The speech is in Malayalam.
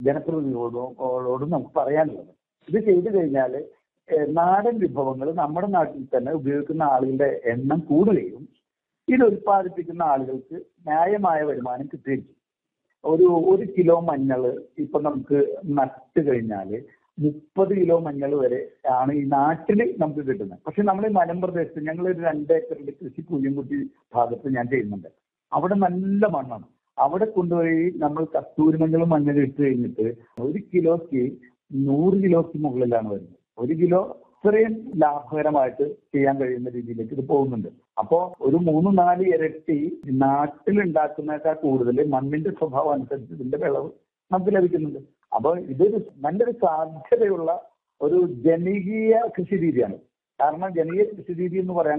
ജനപ്രതിനിധികളോടും നമുക്ക് പറയാനുള്ളത് ഇത് ചെയ്തു കഴിഞ്ഞാൽ നാടൻ വിഭവങ്ങൾ നമ്മുടെ നാട്ടിൽ തന്നെ ഉപയോഗിക്കുന്ന ആളുകളുടെ എണ്ണം കൂടുകയും ഇത് ഉൽപ്പാദിപ്പിക്കുന്ന ആളുകൾക്ക് ന്യായമായ വരുമാനം കിട്ടുകയും ചെയ്യും ഒരു ഒരു കിലോ മഞ്ഞൾ ഇപ്പൊ നമുക്ക് നട്ട് കഴിഞ്ഞാൽ മുപ്പത് കിലോ മഞ്ഞൾ വരെ ആണ് ഈ നാട്ടിൽ നമുക്ക് കിട്ടുന്നത് പക്ഷെ നമ്മൾ ഈ മലമ്പ്രദേശത്ത് ഞങ്ങൾ ഒരു രണ്ട് ഏക്കറിന്റെ കൃഷി പൂയംകുട്ടി ഭാഗത്ത് ഞാൻ ചെയ്യുന്നുണ്ട് അവിടെ നല്ല മണ്ണാണ് അവിടെ കൊണ്ടുപോയി നമ്മൾ കസ്തൂരി മഞ്ഞളും മഞ്ഞൾ ഇട്ട് കഴിഞ്ഞിട്ട് ഒരു കിലോയ്ക്ക് നൂറ് കിലോയ്ക്ക് മുകളിലാണ് വരുന്നത് ഒരു കിലോ ഇത്രയും ലാഭകരമായിട്ട് ചെയ്യാൻ കഴിയുന്ന രീതിയിലേക്ക് ഇത് പോകുന്നുണ്ട് അപ്പോ ഒരു മൂന്ന് നാല് ഇരട്ടി നാട്ടിലുണ്ടാക്കുന്നതിനേക്കാൾ കൂടുതൽ മണ്ണിന്റെ സ്വഭാവം അനുസരിച്ച് ഇതിന്റെ വിളവ് നമുക്ക് ലഭിക്കുന്നുണ്ട് അപ്പോൾ ഇതൊരു നല്ലൊരു സാധ്യതയുള്ള ഒരു ജനകീയ കൃഷി രീതിയാണ് കാരണം ജനകീയ കൃഷി രീതി എന്ന് പറയാൻ